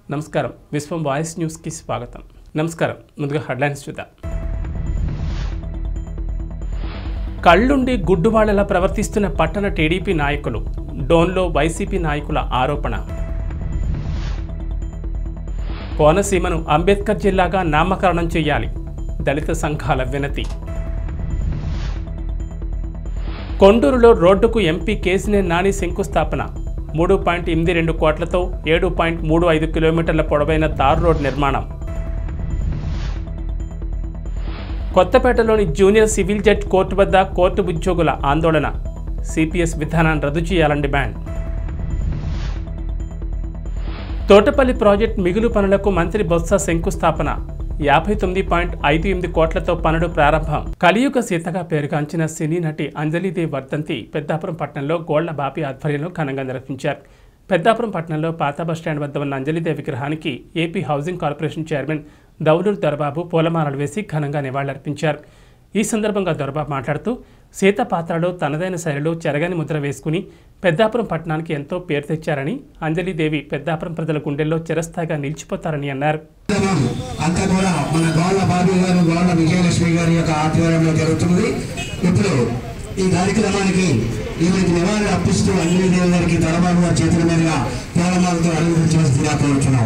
నమస్కారం విశ్వం వాయిస్ న్యూస్కి స్వాగతం నమస్కారం ముందుగా హెడ్లైన్స్ చూద్దాం కళ్ళుండి గుడ్డువాళ్లలా ప్రవర్తిస్తున్న పట్టణ టీడీపీ నాయకులు డోన్లో వైసీపీ నాయకుల ఆరోపణ కోనసీమను అంబేద్కర్ జిల్లాగా నామకరణం చేయాలి దళిత సంఘాల వినతి కొండూరులో రోడ్డుకు ఎంపీ కేసినే నాని శంకుస్థాపన మూడు పాయింట్ ఎనిమిది రెండు కోట్లతో ఏడు పాయింట్ మూడు ఐదు కిలోమీటర్ల పొడవైన తార్ రోడ్ నిర్మాణం కొత్తపేటలోని జూనియర్ సివిల్ జడ్జ్ కోర్టు వద్ద కోర్టు ఉద్యోగుల ఆందోళన సిపిఎస్ విధానాన్ని రద్దు చేయాలని డిమాండ్ తోటపల్లి ప్రాజెక్ట్ మిగులు పనులకు మంత్రి బొత్స శంకుస్థాపన యాభై తొమ్మిది పాయింట్ ఐదు ఎనిమిది కోట్లతో పనులు ప్రారంభం కలియుగ సీతగా పేరుగాంచిన సినీ నటి అంజలిదేవి వర్ధంతి పెద్దాపురం పట్టణంలో గోళ్ల బాపి ఆధ్వర్యంలో ఘనంగా నిర్వహించారు పెద్దాపురం పట్టణంలో పాత బస్టాండ్ వద్ద ఉన్న అంజలిదేవి విగ్రహానికి AP housing corporation chairman Dauluru Dorababu పూలమాలలు వేసి ఘనంగా నివాళులర్పించారు ఈ సందర్భంగా దొరబాబు మాట్లాడుతూ సీత పాత్రలో తనదైన శైలిలో చెరగని ముద్ర వేసుకుని పెద్దాపురం పట్టణానికి ఎంతో పేరు తెచ్చారని అంజలిదేవి పెద్దాపురం ప్రజల గుండెల్లో చిరస్థాయిగా నిలిచిపోతారని అన్నారు కార్యక్రమం అంతా కూడా మన గోళ్ళ బాబు గారు గోళ్ళ విజయలక్ష్మి గారి యొక్క ఆధ్వర్యంలో జరుగుతుంది ఇప్పుడు ఈ కార్యక్రమానికి ఈమెకి నివాళులు అర్పిస్తూ అంజనీదేవి గారికి దొరబాబు గారి చేతుల మీదుగా పూలమాలతో అనుమతించవలసిందిగా కోరుచున్నాం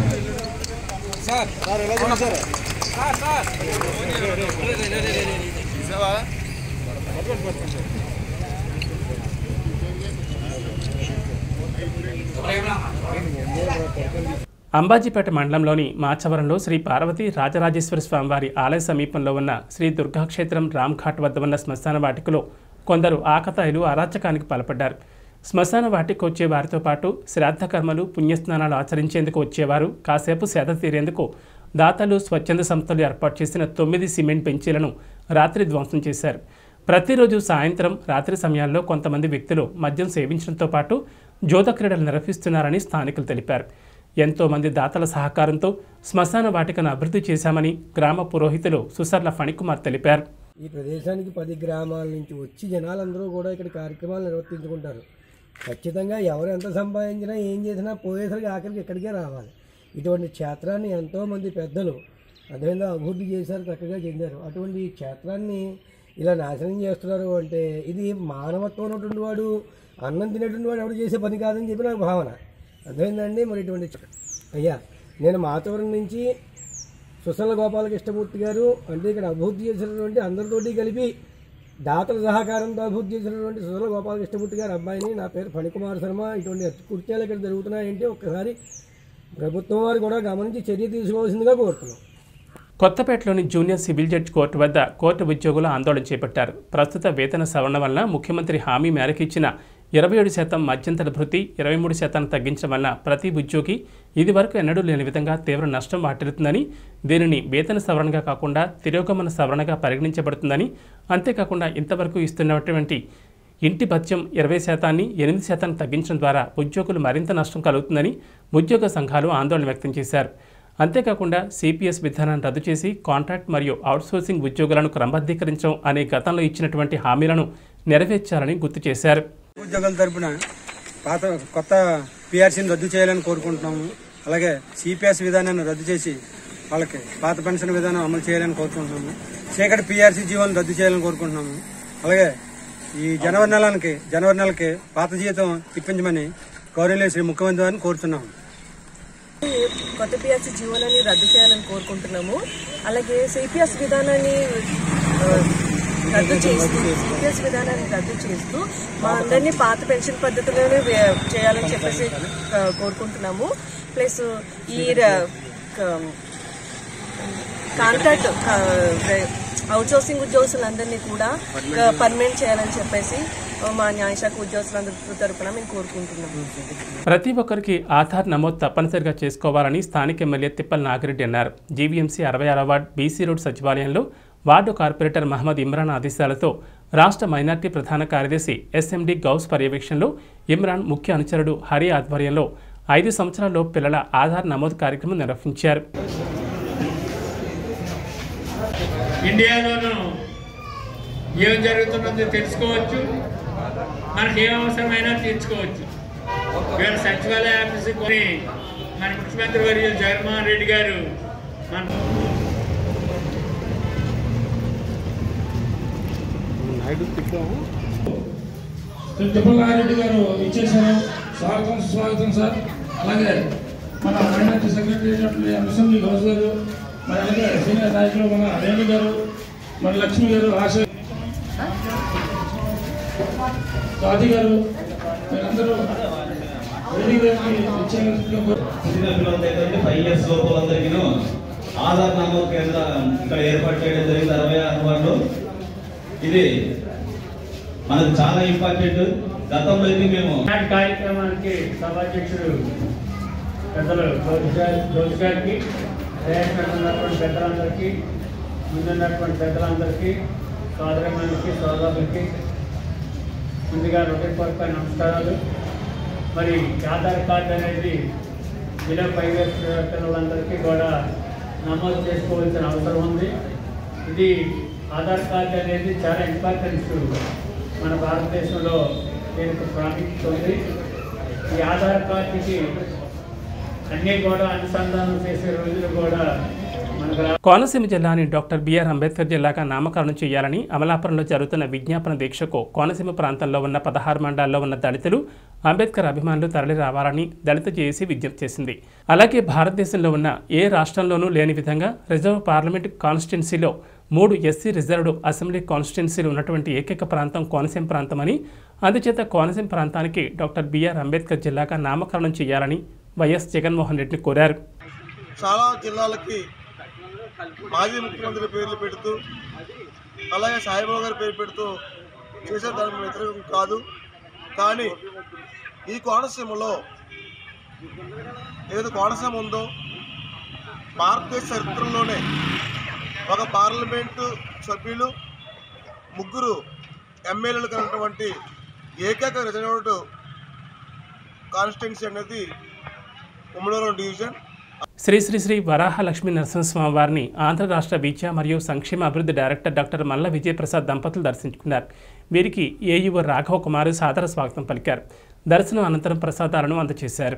అంబాజీపేట మండలంలోని మాచవరంలో శ్రీ పార్వతీ రాజరాజేశ్వర స్వామివారి ఆలయ సమీపంలో ఉన్న శ్రీ దుర్గాక్షేత్రం రామ్ఘాట్ వద్ద ఉన్న శ్మశాన వాటికలో కొందరు ఆకతాయిలు అరాచకానికి పాల్పడ్డారు శ్మశాన వాటికి వచ్చే వారితో పాటు శ్రాద్ధ కర్మలు పుణ్యస్నానాలు ఆచరించేందుకు వచ్చేవారు కాసేపు సేద తీరేందుకు దాతలు స్వచ్ఛంద సంస్థలు ఏర్పాటు చేసిన తొమ్మిది సిమెంట్ బెంచీలను రాత్రి ధ్వంసం చేశారు ప్రతిరోజు సాయంత్రం రాత్రి సమయాల్లో కొంతమంది వ్యక్తులు మద్యం సేవించడంతో పాటు జోద క్రీడలు నిర్వహిస్తున్నారని స్థానికులు తెలిపారు ఎంతో మంది దాతల సహకారంతో శ్మశాన వాటికను అభివృద్ధి చేశామని గ్రామ పురోహితులు సుసర్ల ఫణికుమార్ తెలిపారు ఈ ప్రదేశానికి పది గ్రామాల నుంచి వచ్చి జనాలందరూ కూడా ఇక్కడ కార్యక్రమాలు నిర్వర్తించుకుంటారు ఖచ్చితంగా ఎవరు ఎంత సంపాదించినా ఏం చేసినా పోయేసరికి ఆఖరికి ఇక్కడికే రావాలి ఇటువంటి క్షేత్రాన్ని ఎంతోమంది పెద్దలు అదేవిధంగా అభివృద్ధి చేశారు చక్కగా చెందారు అటువంటి ఈ క్షేత్రాన్ని ఇలా నాశనం చేస్తున్నారు అంటే ఇది మానవత్వం ఉన్నటువంటి వాడు అన్నం తినేటువంటి వాడు ఎవడు చేసే పని కాదని చెప్పి నాకు భావన అర్థమైందండి మరి ఇటువంటి అయ్యా నేను మాతవరం నుంచి సుసల గోపాలకృష్ణమూర్తి గారు అంటే ఇక్కడ అభివృద్ధి చేసినటువంటి అందరితోటి కలిపి దాతల సహకారంతో అభివృద్ధి చేసినటువంటి సుసల గోపాలకృష్ణమూర్తి గారి అబ్బాయిని నా పేరు ఫణికుమార్ శర్మ ఇటువంటి కృత్యాలు ఇక్కడ జరుగుతున్నాయంటే ఒక్కసారి ప్రభుత్వం వారు కూడా గమనించి చర్య తీసుకోవాల్సిందిగా కోరుతున్నాం కొత్తపేటలోని జూనియర్ సివిల్ జడ్జ్ కోర్టు వద్ద కోర్టు ఉద్యోగులు ఆందోళన చేపట్టారు ప్రస్తుత వేతన సవరణ వలన ముఖ్యమంత్రి హామీ మేరకు ఇచ్చిన ఇరవై ఏడు శాతం మధ్యంతర భృతి ఇరవై మూడు శాతాన్ని తగ్గించడం వలన ప్రతి ఉద్యోగి ఇదివరకు ఎన్నడూ లేని విధంగా తీవ్ర నష్టం వాటిల్లుతుందని దీనిని వేతన సవరణగా కాకుండా తిరోగమన సవరణగా పరిగణించబడుతుందని అంతేకాకుండా ఇంతవరకు ఇస్తున్నటువంటి ఇంటి భత్యం ఇరవై శాతాన్ని ఎనిమిది శాతాన్ని తగ్గించడం ద్వారా ఉద్యోగులు మరింత నష్టం కలుగుతుందని ఉద్యోగ సంఘాలు ఆందోళన వ్యక్తం చేశారు అంతేకాకుండా సిపిఎస్ విధానాన్ని రద్దు చేసి కాంట్రాక్ట్ మరియు అవుట్సోర్సింగ్ ఉద్యోగులను క్రమబద్ధీకరించడం అనే గతంలో ఇచ్చినటువంటి హామీలను నెరవేర్చాలని గుర్తు చేశారు ఉద్యోగుల తరపున పాత కొత్త పిఆర్సీని రద్దు చేయాలని కోరుకుంటున్నాము అలాగే సిపిఎస్ విధానాన్ని రద్దు చేసి వాళ్ళకి పాత పెన్షన్ విధానం అమలు చేయాలని కోరుకుంటున్నాము చీకటి పిఆర్సీ జీవోలను రద్దు చేయాలని కోరుకుంటున్నాము అలాగే ఈ జనవరి నెలకి జనవరి నెలకి పాత జీతం ఇప్పించమని గౌరవనీయ శ్రీ ముఖ్యమంత్రి గారిని కోరుతున్నాము కొత్త పిఎస్సి జీవోలని రద్దు చేయాలని కోరుకుంటున్నాము అలాగే సిపిఎస్ విధానాన్ని ఆ, రద్దు చేస్తూ సిపిఎస్ విధానాన్ని రద్దు చేస్తూ మా అందరినీ పాత పెన్షన్ పద్ధతిలోనే వే- చేయాలని చెప్పేసి ఆ, కోరుకుంటున్నాము ప్లస్ ఈ ర- క- కాంట్రాక్ట్ అవుట్ సోర్సింగ్ ఉద్యోగులందరినీ కూడా పర్మనెంట్ చేయాలని చెప్పేసి ఆ, మా న్యాయశాఖ ఉద్యోగులందరి తరపున మేము కోరుకుంటున్నాము ప్రతి ఒక్కరికి ఆధార్ నమోదు తప్పనిసరిగా చేసుకోవాలని స్థానిక ఎమ్మెల్యే తిప్పల్ నాగిరెడ్డి అన్నారు జీవీఎంసీ అరవై ఆరో వార్డ్ బీసీ రోడ్ సచివాలయంలో వార్డు కార్పొరేటర్ మహమ్మద్ ఇమ్రాన్ ఆదేశాలతో రాష్ట్ర మైనార్టీ ప్రధాన కార్యదర్శి ఎస్ఎండి గౌస్ పర్యవేక్షణలో ఇమ్రాన్ ముఖ్య అనుచరుడు హరి ఆధ్వర్యంలో ఐదు సంవత్సరాల్లో పిల్లల ఆధార్ నమోదు కార్యక్రమం నిర్వహించారు ఇండియాలోనూ ఏం జరుగుతున్నదో తెలుసుకోవచ్చు మనకి ఏం అవసరమైనా తీర్చుకోవచ్చు వీళ్ళ సచివాలయ ఆఫీస్కి కొని మన ముఖ్యమంత్రి వర్యులు జగన్మోహన్ రెడ్డి గారు మన తిప్పలారెడ్డి గారు ఇచ్చేసారు స్వాగతం స్వాగతం సార్ అలాగే మన మైనార్టీ సెక్రటరీ అయినటువంటి అసెంబ్లీ గౌస్ గారు మరి అలాగే సీనియర్ నాయకులు మన రేణు గారు మరి లక్ష్మి గారు ఆశ స్వాతి గారు మీరందరూ రెడ్డి గారికి ఇచ్చేందుకు చిన్నపిల్లలకైతే ఫైవ్ ఇయర్స్ లోపు వాళ్ళందరికీ ఆధార్ నమోదు కేంద్రం ఇక్కడ ఏర్పాటు చేయడం జరిగింది అరవై ఆరు వార్డు ఇది మనకు చాలా ఇంపార్టెంట్ గతంలో అయితే మేము నాటి కార్యక్రమానికి సభాధ్యక్షుడు పెద్దలు జోషి గారికి రేషన్ ఉన్నటువంటి పెద్దలందరికీ ముందున్నటువంటి పెద్దలందరికీ సోదరమ్మలకి సోదరులకి ముందుగా హృదయపూర్వక నమస్కారాలు మరి ఆధార్ కార్డు అనేది బిలో ఫైవ్ ఇయర్స్ పిల్లలందరికీ కూడా నమోదు చేసుకోవాల్సిన అవసరం ఉంది ఇది ఆధార్ కార్డు అనేది చాలా ఇంపార్టెంట్ మన భారతదేశంలో దీనికి ప్రాముఖ్యత ఉంది ఈ ఆధార్ కార్డుకి అన్నీ కూడా అనుసంధానం చేసే రోజులు కూడా మనకు రా- కోనసీమ జిల్లాని డాక్టర్ బిఆర్ అంబేద్కర్ జిల్లాగా నామకరణం చేయాలని అమలాపురంలో జరుగుతున్న విజ్ఞాపన దీక్షకు కోనసీమ ప్రాంతంలో ఉన్న పదహారు మండలాల్లో ఉన్న దళితులు అంబేద్కర్ అభిమానులు తరలి రావాలని దళిత జేఏసీ విజ్ఞప్తి చేసింది అలాగే భారతదేశంలో ఉన్న ఏ రాష్ట్రంలోనూ లేని విధంగా రిజర్వ్ పార్లమెంట్ కాన్స్టిట్యున్సీలో మూడు ఎస్సీ రిజర్వ్డ్ అసెంబ్లీ కాన్స్టిట్యున్సీలు ఉన్నటువంటి ఏకైక ప్రాంతం కోనసీమ ప్రాంతమని అందుచేత కోనసీమ ప్రాంతానికి డాక్టర్ బిఆర్ అంబేద్కర్ జిల్లాగా నామకరణం చేయాలని వైఎస్ జగన్మోహన్ రెడ్డిని కోరారు చాలా జిల్లాలకి మాజీ ముఖ్యమంత్రి పేర్లు పెడుతూ అలాగే సాయిబాబా గారి పేరు పెడుతూ చేసే దానికి వ్యతిరేకం కాదు కానీ ఈ కోనసీమలో ఏదైతే కోనసీమ ఉందో భారతదేశ చరిత్రలోనే ఒక పార్లమెంటు సభ్యులు ముగ్గురు ఎమ్మెల్యేలు కలిగినటువంటి ఏకైక రిజర్వ్డ్ కాన్స్టిట్యున్సీ అనేది ఉమ్మడివరం డివిజన్ శ్రీ శ్రీ శ్రీ వరాహ లక్ష్మీ నరసింహస్వామి వారిని ఆంధ్ర రాష్ట్ర విద్య మరియు సంక్షేమ అభివృద్ధి డైరెక్టర్ డాక్టర్ మల్ల విజయప్రసాద్ దంపతులు దర్శించుకున్నారు వీరికి ఏయువ రాఘవ కుమార్ సాదర స్వాగతం పలికారు దర్శనం అనంతరం ప్రసాదాలను అందజేశారు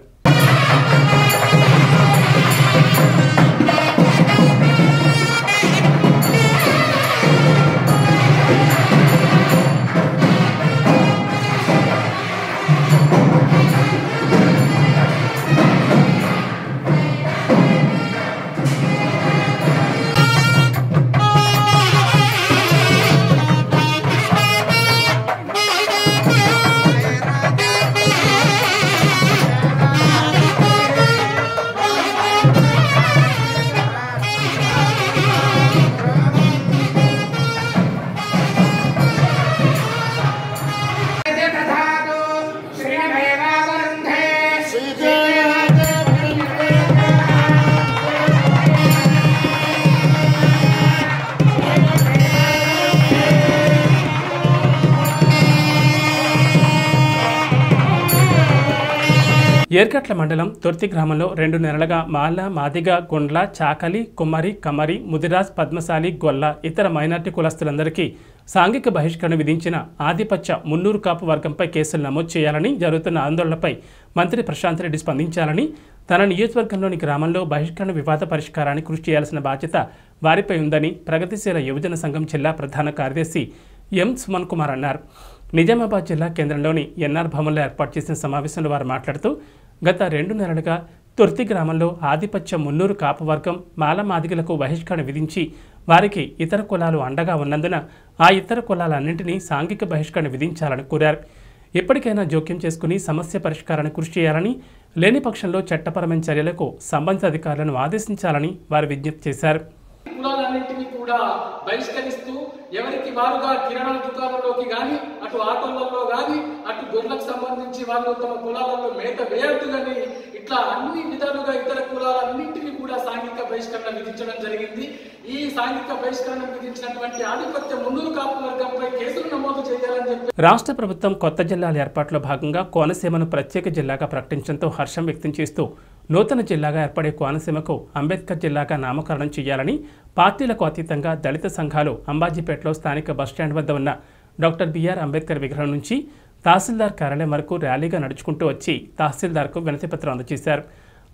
ఏర్కట్ల మండలం తొర్తి గ్రామంలో రెండు నెలలుగా మాల మాదిగ గుండ్ల చాకలి కుమ్మరి కమరి ముదిరాజ్ పద్మశాలి గొల్ల ఇతర మైనార్టీ కులస్తులందరికీ సాంఘిక బహిష్కరణ విధించిన ఆధిపత్య మున్నూరు కాపు వర్గంపై కేసులు నమోదు చేయాలని జరుగుతున్న ఆందోళనపై మంత్రి ప్రశాంత్ రెడ్డి స్పందించాలని తన నియోజకవర్గంలోని గ్రామంలో బహిష్కరణ వివాద పరిష్కారానికి కృషి చేయాల్సిన బాధ్యత వారిపై ఉందని ప్రగతిశీల యువజన సంఘం జిల్లా ప్రధాన కార్యదర్శి ఎం సుమన్ కుమార్ అన్నారు నిజామాబాద్ జిల్లా కేంద్రంలోని ఎన్ఆర్ భవన్లో ఏర్పాటు చేసిన సమావేశంలో వారు మాట్లాడుతూ గత రెండు నెలలుగా తుర్తి గ్రామంలో ఆధిపత్య మున్నూరు కాపు వర్గం మాలమాదిగలకు బహిష్కరణ విధించి వారికి ఇతర కులాలు అండగా ఉన్నందున ఆ ఇతర కులాలన్నింటినీ సాంఘిక బహిష్కరణ విధించాలని కోరారు ఎప్పటికైనా జోక్యం చేసుకుని సమస్య పరిష్కారానికి కృషి చేయాలని లేని పక్షంలో చట్టపరమైన చర్యలకు సంబంధిత అధికారులను ఆదేశించాలని వారు విజ్ఞప్తి చేశారు కులాలన్నింటినీ కూడా బహిష్కరిస్తూ ఎవరికి వారుగా కిరాణా దుకాణంలోకి కానీ అటు ఆటోలలో కానీ అటు గొర్రెలకు సంబంధించి వాళ్ళు తమ కులాలలో మేత వేయద్దు కానీ ఇట్లా అన్ని విధాలుగా ఇతర కులాలన్నింటినీ కూడా సాంఘిక బహిష్కరణ విధించడం జరిగింది ఈ సాంఘిక బహిష్కరణ విధించినటువంటి ఆధిపత్య మున్నూరు కాపు వర్గంపై కేసులు నమోదు చేయాలని చెప్పి రాష్ట్ర ప్రభుత్వం కొత్త జిల్లాల ఏర్పాటులో భాగంగా కోనసీమను ప్రత్యేక జిల్లాగా ప్రకటించడంతో హర్షం వ్యక్తం చేస్తూ నూతన జిల్లాగా ఏర్పడే కోనసీమకు అంబేద్కర్ జిల్లాగా నామకరణం చేయాలని పార్టీలకు అతీతంగా దళిత సంఘాలు అంబాజీపేటలో స్థానిక బస్టాండ్ వద్ద ఉన్న డాక్టర్ బిఆర్ అంబేద్కర్ విగ్రహం నుంచి తహసీల్దార్ కార్యాలయం వరకు ర్యాలీగా నడుచుకుంటూ వచ్చి తహసీల్దార్కు వినతిపత్రం అందజేశారు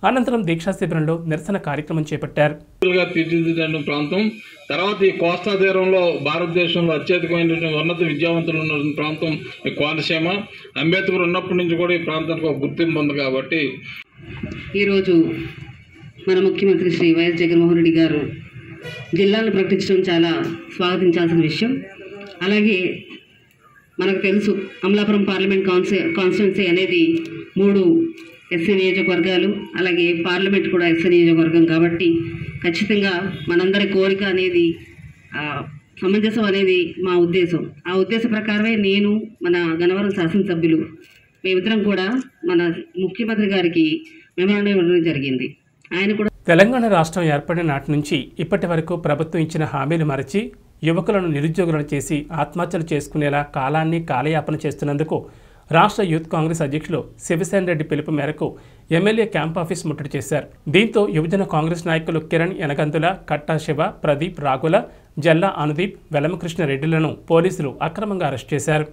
అనంతరం దీక్షా శిబిరంలో నిరసన కార్యక్రమం చేపట్టారు గా తీర్చిదిద్దిన ప్రాంతం తర్వాత ఈ కోస్తా తీరంలో భారతదేశంలో అత్యధికమైనటువంటి ఉన్నత విద్యావంతులు ఉన్న ప్రాంతం ఈ కోనసీమ అంబేద్కర్ ఉన్నప్పటి నుంచి కూడా ఈ ప్రాంతానికి ఒక గుర్తింపు ఉంది కాబట్టి ఈరోజు మన ముఖ్యమంత్రి శ్రీ వైఎస్ జగన్మోహన్ రెడ్డి గారు జిల్లాలను ప్రకటించడం చాలా స్వాగతించాల్సిన విషయం అలాగే మనకు తెలుసు అమలాపురం పార్లమెంట్ కాన్స్టి కాన్స్టిట్యున్సీ అనేది మూడు ఎస్సీ నియోజకవర్గాలు అలాగే పార్లమెంట్ కూడా ఎస్సీ నియోజకవర్గం కాబట్టి ఖచ్చితంగా మనందరి కోరిక అనేది ఆ, సమంజసం అనేది మా ఉద్దేశం ఆ ఉద్దేశ ప్రకారమే నేను మన గన్నవరం శాసనసభ్యులు మేమిద్దరం కూడా మన ముఖ్యమంత్రి గారికి మెమరాండం ఇవ్వడం జరిగింది ఆయన కూడా తెలంగాణ రాష్ట్రం ఏర్పడిన నాటి నుంచి ఇప్పటి వరకు ప్రభుత్వం ఇచ్చిన హామీలు మరచి యువకులను నిరుద్యోగులను చేసి ఆత్మహత్యలు చేసుకునేలా కాలాన్ని కాలయాపన చేస్తున్నందుకు రాష్ట్ర యూత్ కాంగ్రెస్ అధ్యక్షులు శివసేన రెడ్డి పిలుపు మేరకు ఎమ్మెల్యే క్యాంప్ ఆఫీస్ ముట్టడి చేశారు దీంతో యువజన కాంగ్రెస్ నాయకులు కిరణ్ యనగంతుల కట్టా శివ ప్రదీప్ రాఘుల జల్లా అనుదీప్ వెలమకృష్ణ రెడ్డిలను పోలీసులు అక్రమంగా అరెస్ట్ చేశారు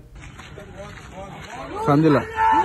సందులో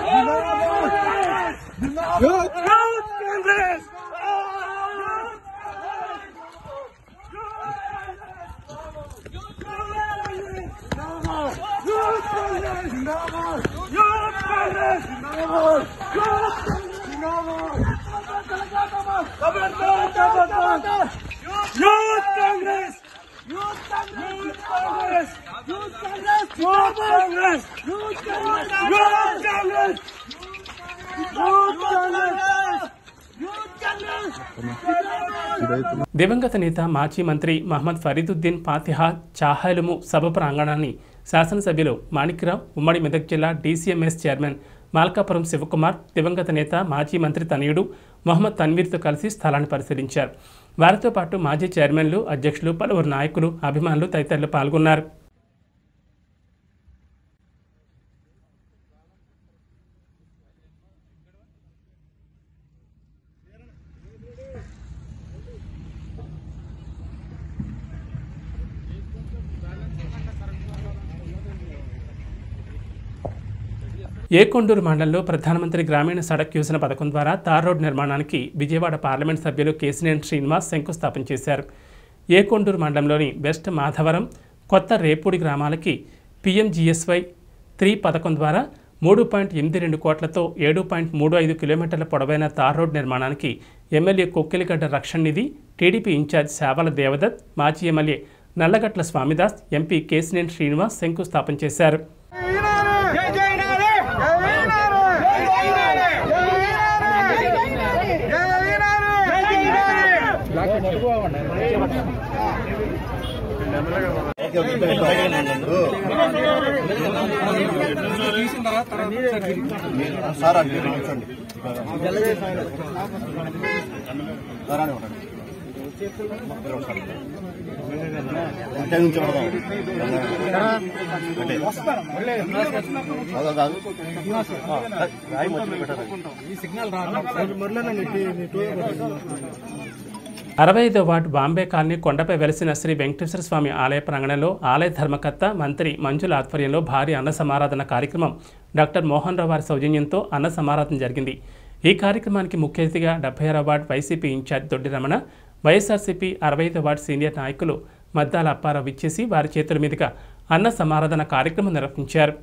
దివంగత నేత మాజీ మంత్రి మహమ్మద్ ఫరీదుద్దీన్ ఫాతిహా చాహలుము సభ ప్రాంగణాన్ని శాసనసభ్యులు మాణిక్రావు ఉమ్మడి మెదక్ జిల్లా డీసీఎంఎస్ చైర్మన్ మాల్కాపురం శివకుమార్ దివంగత నేత మాజీ మంత్రి తనయుడు మొహమ్మద్ తన్వీర్తో కలిసి స్థలాన్ని పరిశీలించారు వారితో పాటు మాజీ చైర్మన్లు అధ్యక్షులు పలువురు నాయకులు అభిమానులు తదితరులు పాల్గొన్నారు ఏకొండూరు మండలంలో ప్రధానమంత్రి గ్రామీణ సడక్ యోజన పథకం ద్వారా తార్ రోడ్ నిర్మాణానికి విజయవాడ పార్లమెంట్ సభ్యులు కేసినేని శ్రీనివాస్ శంకుస్థాపన చేశారు ఏకొండూరు మండలంలోని వెస్ట్ మాధవరం కొత్త రేపూడి గ్రామాలకి పీఎంజీఎస్వై త్రీ పథకం ద్వారా మూడు పాయింట్ ఎనిమిది రెండు కోట్లతో ఏడు పాయింట్ మూడు ఐదు కిలోమీటర్ల పొడవైన తార్ రోడ్ నిర్మాణానికి MLA Kokkiligadda Rakshana Nidhi TDP incharge Savala Devadath మాజీ ఎమ్మెల్యే నల్లగట్ల స్వామిదాస్ ఎంపీ కేసినేని శ్రీనివాస్ శంకుస్థాపన చేశారు సార్ అంటే కూర్చోండి సార్ అని ఉండండి అంటే నుంచి పడదాం అంటే కాదు, కాదు. ఆ, రాయి మధ్యలో పెట్టాలి. అరవై ఐదో వార్డు బాంబే కాలనీ కొండపై వెలిసిన శ్రీ వెంకటేశ్వర స్వామి ఆలయ ప్రాంగణంలో ఆలయ ధర్మకర్త మంత్రి మంజుల ఆధ్వర్యంలో భారీ అన్న సమారాధన కార్యక్రమం డాక్టర్ మోహన్ రావు వారి సౌజన్యంతో అన్న సమారాధన జరిగింది ఈ కార్యక్రమానికి ముఖ్య అతిథిగా డెబ్బై ఆరో వార్డు వైసీపీ ఇన్ఛార్జ్ దొడ్డి రమణ వైఎస్ఆర్సీపీ అరవై ఐదో వార్డు సీనియర్ నాయకులు మద్దాల అప్పారావు ఇచ్చేసి వారి చేతుల మీదుగా అన్న సమారాధన కార్యక్రమం నిర్వహించారు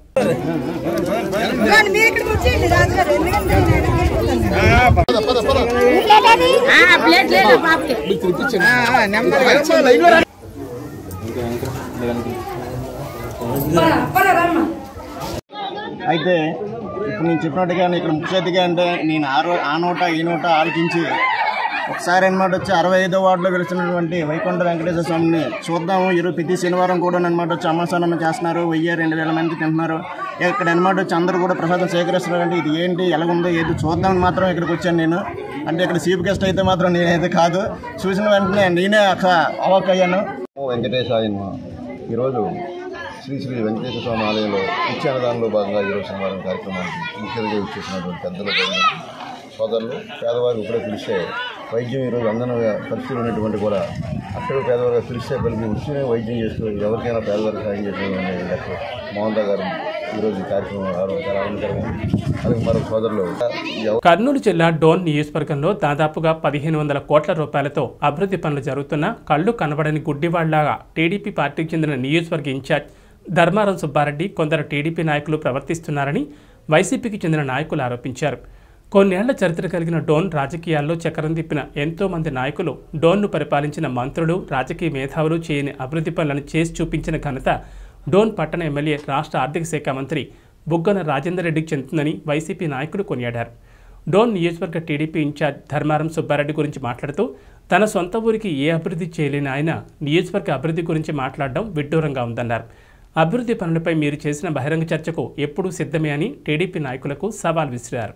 అయితే ఇప్పుడు నేను చెప్పినట్టుగా ఇక్కడ ముఖ్య అతిథిగా అంటే నేను ఆ రో ఆ నోట ఈ నోట ఆలోచించి ఒకసారి అనమాట వచ్చి అరవై ఐదో వార్డులో వెలుస్తున్నటువంటి వైకుంఠ వెంకటేశ్వర స్వామిని చూద్దాము ఈరోజు ప్రతి శనివారం కూడా అనమాట వచ్చి అమ్మసానం చేస్తున్నారు వెయ్యి రెండు వేల మంది తింటున్నారు ఇక్కడ అనమాట వచ్చి అందరూ కూడా ప్రసాదం సేకరిస్తున్నారు అంటే ఇది ఏంటి ఎలాగుందో ఏది చూద్దామని మాత్రం ఇక్కడికి వచ్చాను నేను అంటే ఇక్కడ చీఫ్ గెస్ట్ అయితే మాత్రం నేనైతే కాదు చూసిన వెంటనే నేనే అక్కడ అవాక్ అయ్యాను వెంకటేశాయ నమః. ఈరోజు శ్రీ శ్రీ వెంకటేశ్వర స్వామి ఆలయంలో నిత్యాన్నదానంలో భాగంగా ఈరోజు శనివారం కార్యక్రమానికి ముఖ్యంగా ఇచ్చేసినటువంటి పెద్దలు పెద్దలు, సోదరులు పేదవారు ఇప్పుడే పిలిస్తే వైద్యం ఈరోజు అందన పరిస్థితులు ఉన్నటువంటి కూడా అక్కడ పేదవారుగా పిలిస్తే పలికి ఉచితంగా వైద్యం చేస్తూ ఎవరికైనా పేదవారికి సాయం చేసిన డాక్టర్ మోహన్ రావు గారు ఈరోజు ఈ కార్యక్రమం రావడం చాలా ఆనందకరంగా ఉంది. అలాగే మరొక సోదరులు ఎవ- కర్నూలు జిల్లా డోన్ నియోజకవర్గంలో దాదాపుగా పదిహేను వందల కోట్ల రూపాయలతో అభివృద్ధి పనులు జరుగుతున్న కళ్ళు కనబడని గుడ్డివాళ్లాగా టీడీపీ పార్టీకి చెందిన నియోజకవర్గ ఇన్ఛార్జ్ ధర్మారం సుబ్బారెడ్డి కొందరు టీడీపీ నాయకులు ప్రవర్తిస్తున్నారని వైసీపీకి చెందిన నాయకులు ఆరోపించారు కొన్నేళ్ల చరిత్ర కలిగిన డోన్ రాజకీయాల్లో చక్రం తిప్పిన ఎంతో మంది నాయకులు డోన్ను పరిపాలించిన మంత్రులు రాజకీయ మేధావులు చేయని అభివృద్ధి పనులను చేసి చూపించిన ఘనత డోన్ పట్టణ ఎమ్మెల్యే రాష్ట్ర ఆర్థిక శాఖ మంత్రి బుగ్గన రాజేందర్ రెడ్డికి చెందుతుందని వైసీపీ నాయకులు కొనియాడారు డోన్ నియోజకవర్గ టీడీపీ ఇన్ఛార్జ్ ధర్మారం సుబ్బారెడ్డి గురించి మాట్లాడుతూ తన సొంత ఊరికి ఏ అభివృద్ధి చేయలేని ఆయన నియోజకవర్గ అభివృద్ధి గురించి మాట్లాడడం విడ్డూరంగా ఉందన్నారు అభివృద్ధి పనులపై మీరు చేసిన బహిరంగ చర్చకు ఎప్పుడూ సిద్ధమే అని టీడీపీ నాయకులకు సవాల్ విసిరారు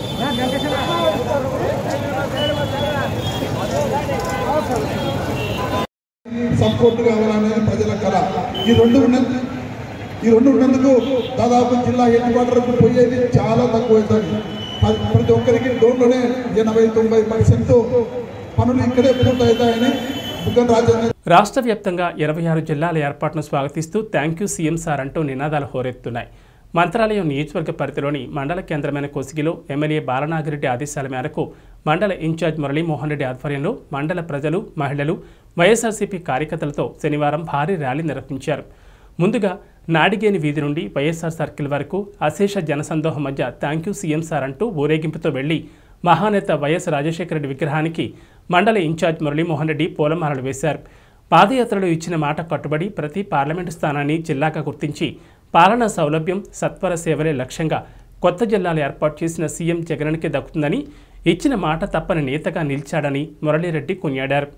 సపోర్ట్ కావాలనేది ప్రజల కళ ఈ రెండు ఉన్న ఈ రెండు ఉన్నందుకు దాదాపు జిల్లా హెడ్ క్వార్టర్కు పోయేది చాలా తక్కువ అవుతుంది ప్ర- ప్రతి ఒక్కరికి డోన్లోనే ఎనభై తొంభై పర్సెంట్ పనులు ఇక్కడే పూర్తవుతాయని బుగ్గన రాజ్యాంగ రాష్ట్ర వ్యాప్తంగా ఇరవై ఆరు జిల్లాల ఏర్పాటును స్వాగతిస్తూ థ్యాంక్ యూ సీఎం సార్ అంటూ నినాదాలు హోరెత్తున్నాయి మంత్రాలయం నియోజకవర్గ పరిధిలోని మండల కేంద్రమైన కొసిగిలో ఎమ్మెల్యే బాలనాగిరెడ్డి ఆదేశాల మేరకు మండల ఇన్ఛార్జ్ మురళీమోహన్ రెడ్డి ఆధ్వర్యంలో మండల ప్రజలు మహిళలు వైఎస్ఆర్సీపీ కార్యకర్తలతో శనివారం భారీ ర్యాలీ నిర్వహించారు ముందుగా నాడిగేని వీధి నుండి వైఎస్ఆర్ సర్కిల్ వరకు అశేష జనసందోహం మధ్య థ్యాంక్ యూ సీఎం సార్ అంటూ ఊరేగింపుతో వెళ్లి మహానేత వైఎస్ రాజశేఖర రెడ్డి విగ్రహానికి మండల ఇన్ఛార్జ్ మురళీమోహన్ రెడ్డి పూలమాలలు వేశారు పాదయాత్రలో ఇచ్చిన మాట కట్టుబడి ప్రతి పార్లమెంటు స్థానాన్ని జిల్లాగా గుర్తించి పాలనా సౌలభ్యం సత్వర సేవలే లక్ష్యంగా కొత్త జిల్లాలు ఏర్పాటు చేసిన సీఎం జగన్కి దక్కుతుందని ఇచ్చిన మాట తప్పని నేతగా నిలిచాడని మురళీరెడ్డి కొనియాడారు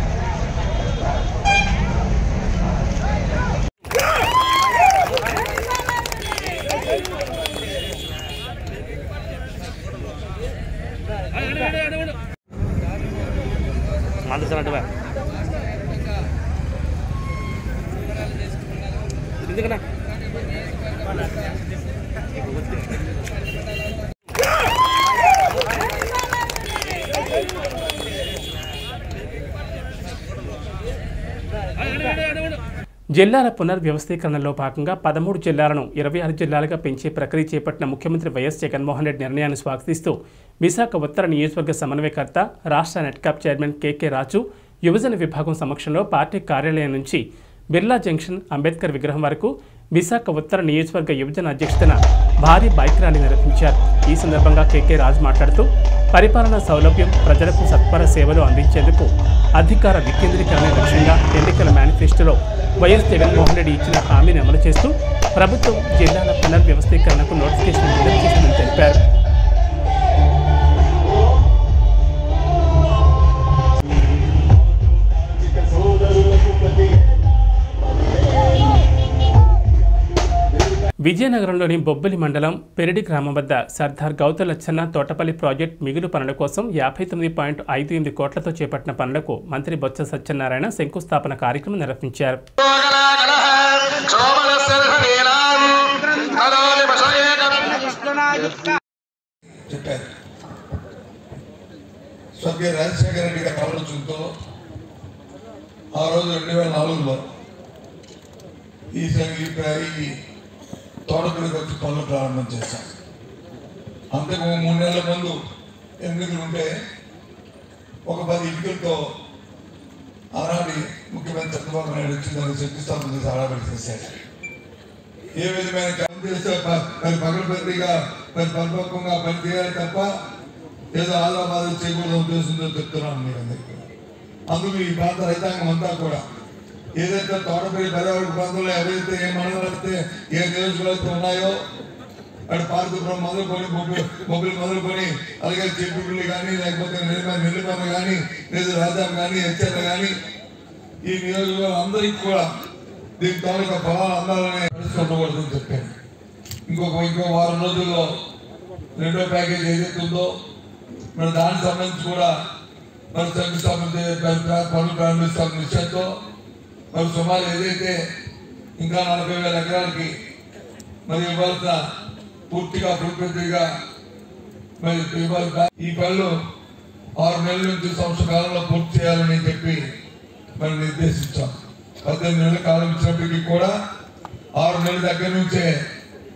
జిల్లాల పునర్వ్యవస్థీకరణలో భాగంగా పదమూడు జిల్లాలను ఇరవై ఆరు జిల్లాలుగా పెంచే ప్రక్రియ చేపట్టిన ముఖ్యమంత్రి వైఎస్ జగన్మోహన్ రెడ్డి నిర్ణయాన్ని స్వాగతిస్తూ విశాఖ ఉత్తర నియోజకవర్గ సమన్వయకర్త రాష్ట్ర నెట్కాప్ చైర్మన్ కేకే రాజు యువజన విభాగం సమక్షంలో పార్టీ కార్యాలయం నుంచి బిర్లా జంక్షన్ అంబేద్కర్ విగ్రహం వరకు విశాఖ ఉత్తర నియోజకవర్గ యువజన అధ్యక్షతన భారీ బైక్ ర్యాలీ నిర్వహించారు ఈ సందర్భంగా కేకే రాజు మాట్లాడుతూ పరిపాలనా సౌలభ్యం ప్రజలకు సత్వర సేవలు అందించేందుకు అధికార వికేంద్రీకరణ లక్ష్యంగా ఎన్నికల మేనిఫెస్టోలో వైఎస్ జగన్మోహన్ రెడ్డి ఇచ్చిన హామీని అమలు చేస్తూ ప్రభుత్వం జిల్లాల పునర్వ్యవస్థీకరణకు నోటిఫికేషన్ విడుదల చేసిందని తెలిపారు విజయనగరంలోని బొబ్బిలి మండలం పెరడి గ్రామం వద్ద సర్దార్ గౌతలచ్చన్న తోటపల్లి ప్రాజెక్ట్ మిగులు పనుల కోసం యాభై తొమ్మిది పాయింట్ ఐదు ఎనిమిది కోట్లతో చేపట్టిన పనులకు మంత్రి బొత్స సత్యనారాయణ శంకుస్థాపన కార్యక్రమం నిర్వహించారు చెప్పారు స్వర్గీయ రాజశేఖర రెడ్డి గారి ఆలోచనతో ఆ రోజు రెండు వేల నాలుగులో ఈ సంగీత ఈ తోటపల్లికి వచ్చి పనులు ప్రారంభం చేశాం అంతకు మూడు నెలల ముందు ఎన్నికలు ఉంటే ఒక పది ఇటుకలతో ఆనాటి ముఖ్యమంత్రి చంద్రబాబు నాయుడు వచ్చి దాన్ని శంకుస్థాపన చేసి ఆడబడి చేశాడు ఏ విధమైన పని చేస్తే ప- మరి పగలబద్దిగా మరి పరిపక్వంగా పని చేయాలి తప్ప ఏదో ఆదాబాద్ చేయకూడదు ఉద్దేశంతో చెప్తున్నాను మీ అందరికీ అందుకు ఈ ప్రాంత రైతాంగం అంతా కూడా ఏదైతే తోటపల్లి పర్యావరణ ప్రాంతంలో ఎవరైతే ఏ మండలం అయితే ఏ నియోజకవర్గాలు ఉన్నాయో అటు పార్కుపురం మొదలుకొని మొబైల్ మొబైల్ మొదలుకొని అలాగే చెట్టుపల్లి కానీ లేకపోతే నెల్లిమ నెల్లిమమ్మ కానీ లేదా రాజాం కానీ హెచ్చర్ల కానీ ఈ నియోజకవర్గం అందరికీ కూడా దీని తాలూకా ఫలాలు అందాలనే పరిస్థితి ఉండకూడదని చెప్పాను ఇంకొక ఇంకో వారం రోజుల్లో రెండో ప్యాకేజ్ ఏదైతే ఉందో మరి దానికి సంబంధించి కూడా మరి శంకుస్థాపన చే- ప్ర- ప్ర- పనులు ప్రారంభిస్తాం నిశ్చయంతో మరి సుమారు ఏదైతే ఇంకా నలభై వేల ఎకరాలకి మరి ఇవ్వాల్సిన పూర్తిగా పూర్తిగా మరి ఇవ్వాలి ఈ పనులు ఆరు నెలల నుంచి సంవత్సర కాలంలో పూర్తి చేయాలని చెప్పి మరి నిర్దేశించాం పద్దెనిమిది నెలల కాలం ఇచ్చినప్పటికీ కూడా ఆరు నెలల దగ్గర నుంచే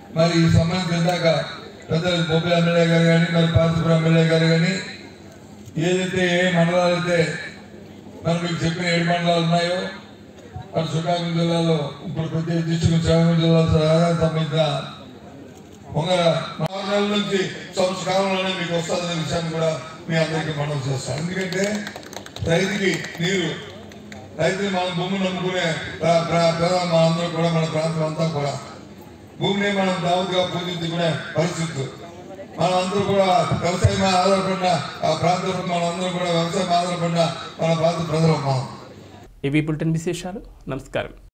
మరి ఈ సంబంధించి ఇందాక పెద్దలు బొబ్బిలి ఎమ్మెల్యే గారు కానీ మరి పార్తీపురం ఎమ్మెల్యే గారు కానీ ఏదైతే ఏ మండలాలు అయితే మరి మీకు చెప్పిన ఏడు మండలాలు ఉన్నాయో మరి శ్రీకాకుళం జిల్లాలో ఇప్పుడు ప్రతి డిస్టిక్ శ్రీకాకుళం జిల్లా సంబంధించిన ఒక ఆరు నెలల నుంచి సంవత్సరాలంలోనే మీకు వస్తుందనే విషయాన్ని కూడా మీ అందరికీ మనం చేస్తాం ఎందుకంటే రైతుకి నీరు రైతుని మన భూమిని నమ్ముకునే ప్ర- ప్ర- ప్రజలు మన అందరూ కూడా మన ప్రాంతం అంతా కూడా భూమిని మనం దావుగా పూజించుకునే పరిస్థితులు మనం అందరూ కూడా వ్యవసాయం మీద ఆధారపడిన ఆ ప్రాంతంలో మనం అందరూ కూడా వ్యవసాయం ఆధారపడిన మన ప్రాంత ప్రజలు మనం ఇవి బులెటిన్ విశేషాలు నమస్కారం